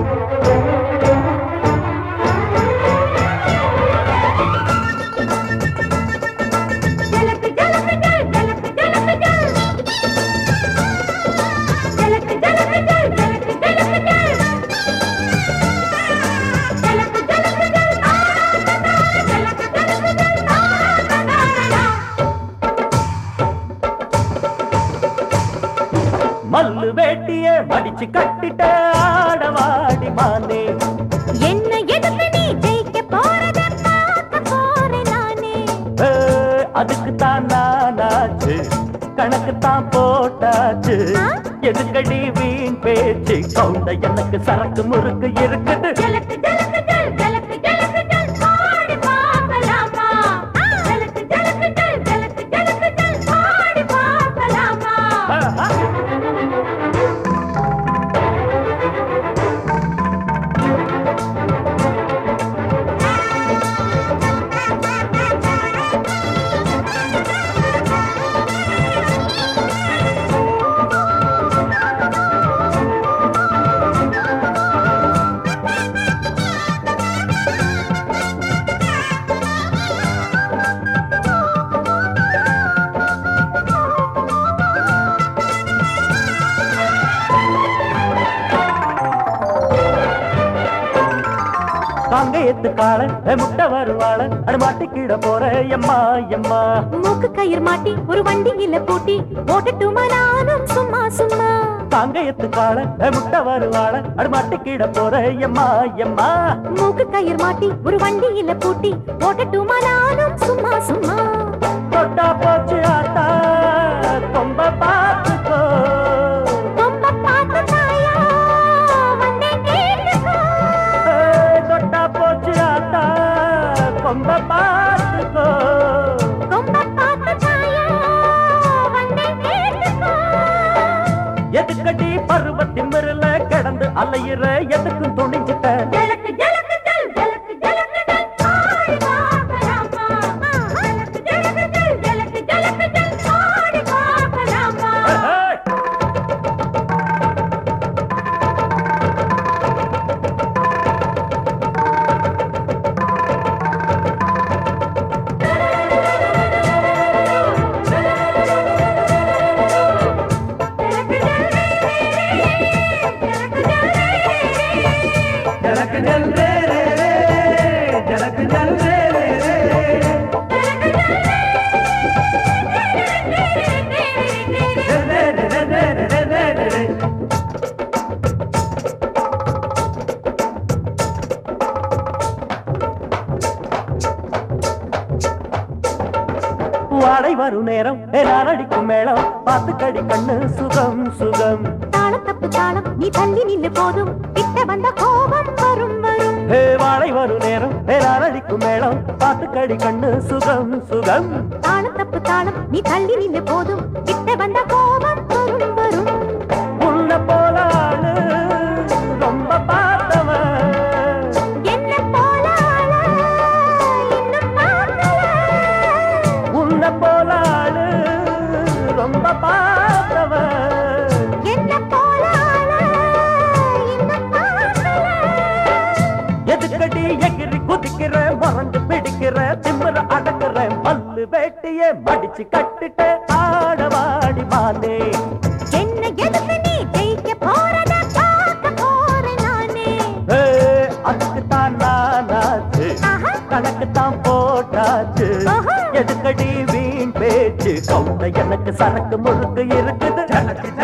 ஜலக்கு ஜலக்கு ஜல் ஜலக்கு ஜலக்கு ஜல் ஜலக்கு ஜலக்கு ஜல் ஜலக்கு ஜலக்கு ஜல் ஜலக்கு ஜலக்கு ஜல் ஜலக்கு ஜலக்கு ஜல் மல்லு வேட்டிய மடிச்சு கட்டிட்ட ஆடவாடி மானே என்ன எதுக்கு நீ ஜெயிக்க போறத பார்க்க போறேன் நானே ஏ, அதுக்கு தான் நானாச்சு கணக்கு தான் போட்டாச்சு ஆ? எதுக்கடி வீண் பேச்சு கவுண்ட எனக்கு சரக்கு முறுக்கு இருக்குது ஜலக்கு ஜலக்கு ஜல் ஜலக்கு ஜலக்கு ஜல் ஆடி பார்க்கலாமா ஜலக்கு ஜலக்கு ஜல் ஜலக்கு ஜலக்கு ஜல் ஆடி பார்க்கலாமா ஆஹா. காங்கேயத்து கால முட்டை வருவாள அடு மாட்டிக்கிட போற எம்மா எம்மா மூக்கு கயிறு மாட்டி ஒரு வண்டியில பூட்டி ஓட்டட்டுமா நானும் சும்மா சும்மா காங்கேயத்து கால முட்டை வருவாள அடு மாட்டிக்கிட போற எம்மா எம்மா மூக்கு கயிறு மாட்டி ஒரு வண்டியில பூட்டி ஓட்டட்டுமா நானும் சும்மா சும்மா தொட்டா போச்சு ஆத்தா கொம்ப பார்த்துக்கோ ரொம்ப பார்த்து தாயா வந்தேன் கேட்டுக்கோ ஏய், தொட்டா போச்சு ஆத்தா கொம்ப பார்த்துக்கோ ரொம்ப பார்த்து தாயா வந்தேன் கேட்டுக்கோ எதுக்கடி பருவத்தின் மிருல கிடந்து அலையிற எதுக்கும் துணிஞ்சிட்ட ஜலக்கு ஜலக்கு ஜல் ஜலக்கு ஜலக்கு ஜல் ஆடி பார்க்கலாமா ஜலக்கு ஜலக்கு ஜல் ஜலக்கு ஜலக்கு ஜல் ஆடி பார்க்கலாமா ஏய், ஜலக்கு ஜல் ரே ரே ரே, ஜலக்கு ஜல் ரே ரே ரே. ரே ரே ரே ரே ரே ரே ரே ரே. வாடை வரும் நேரம் நான் அடிக்கும் மேளம் பார்த்து கடி கண்ணு சுகம் சுகம் தாளம் தப்பு தாளம் நீ தள்ளி நில்லு போதும் கிட்ட வந்த கோபம் வரும் வரும் ஹே வாடை வரும் நேரம் நான் அடிக்கும் மேளம் பார்த்து கடி கண்ணு சுகம் சுகம் தாளம் தப்பு தாளம் நீ தள்ளி நில்லு போதும் கிட்ட வந்த கோபம் வரும் வரும் உன்ன போல ஆளு ரொம்ப பார்த்தவன் என்ன போல ஆள இன்னும் பார்க்கல உன்ன போல ஆளு ரொம்ப பார்த்தவன் என்ன போல ஆள இன்னும் பார்க்கல எதுக்கடி எகிரி குதிக்கிற மறந்து பிடிக்கிற திமிர அடக்குற பல்லு வேட்டிய மடிச்சு கட்டிட்ட ஆடவாடி மானே என்ன எதுக்கு நீ ஜெயிக்க போறத பார்க்க போறேன் நானே ஏ, அதுக்கு தான் நானாச்சு ஆஹா. கணக்கு தான் போட்டாச்சு ஆஹா. எதுக்கடி வீண் பேச்சு கவுண்ட எனக்கு சரக்கு முறுக்கு இருக்குது எனக்கு